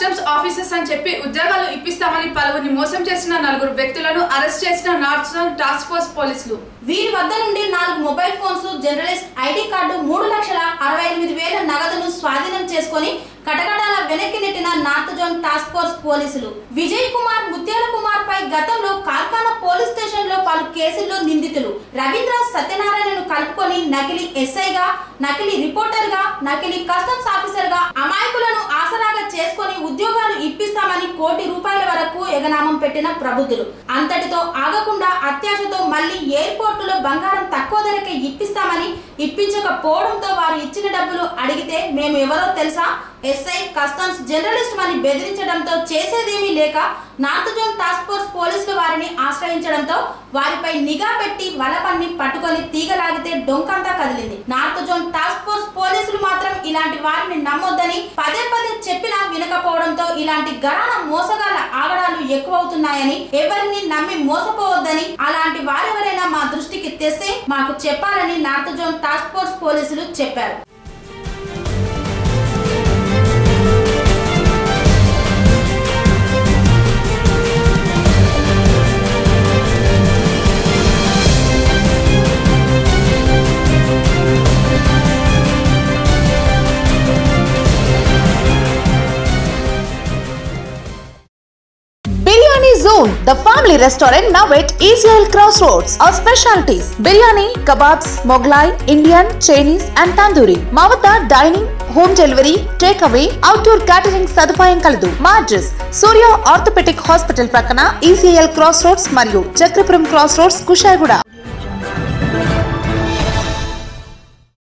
Customs officers అని చెప్పి ఉద్యోగాలు ఇప్పిస్తామని పలువురిని మోసం చేసిన నలుగురు వ్యక్తులను అరెస్ట్ చేసిన నార్త్ జోన్ టాస్క్ ఫోర్స్ పోలీసులు వీరి వద్ద నుండి నాలుగు mobile phones journalist ID card మూడు లక్షల అరవై ఎనిమిది వేల నగదును స్వాధీనం చేసుకొని కటకటాల వెనక్కి నెట్టిన నార్త్ జోన్ టాస్క్ ఫోర్స్ పోలీసులు విజయ్ కుమార్ ముత్యాల కుమార్ పై గతంలో కార్ఖానా పోలీస్ స్టేషన్ లో పలు కేసుల్లో నిందితులు రవీంద్ర సత్యనారాయణను కలుపుకొని నకిలీ ఎస్ఐగా నకిలీ రిపోర్టర్ గా నకిలీ కస్టమ్స్ ఆఫీసర్ గా అమాయకులను ఆసరాగా చేసుకొని ఉద్యోగాలు ఇప్పిస్తామని కోటి రూపాయల వరకు ఎగనామం పెట్టిన ప్రబుద్ధులు అంతటితో ఆగకుండా అత్యాశతో మళ్ళీ ఎయిర్పోర్టులో బంగారం తక్కువ ధరకే ఇప్పిస్తామని ఇప్పించకపోవడంతో వారు ఇచ్చిన డబ్బులు అడిగితే మేము ఎవరో తెలుసా ఎస్ఐ కస్టమ్స్ జర్నలిస్ట్ అని బెదిరించడంతో చేసేదేమీ లేక నార్త్ జోన్ టాస్క్ ఫోర్స్ పోలీసులు వారిని ఆశ్రయించడంతో వారిపై నిఘా పెట్టి వలపన్ని పట్టుకొని తీగలాగితే డొంకంతా కదిలింది నార్త్ జోన్ టాస్క్ ఫోర్స్ పోలీసులు మాత్రం ఇలాంటి వారిని నమ్మొద్దని పదే పదే చెప్పినా వినకపోవడంతో ఇలాంటి గరాన మోసగాళ్ల ఆగడాలు ఎక్కువవుతున్నాయని ఎవరిని నమ్మి మోసపోవద్దని అలాంటి వారెవరైనా మా దృష్టికి తెస్తే మాకు చెప్పాలని నార్త్ జోన్ టాస్క్ ఫోర్స్ పోలీసులు చెప్పారు Biryani Zone, the family restaurant now at ECL Crossroads. Our specialties biryani, kebabs, Moglai, Indian, Chinese and tandoori. మా వద్ద dining home delivery take away outdoor catering సదుపాయం కలదు మా అడ్రస్ సూర్య ఆర్థోపెటిక్ హాస్పిటల్ ప్రక్కన ECL cross roads మరియు Chakrapuram cross roads Kushaiguda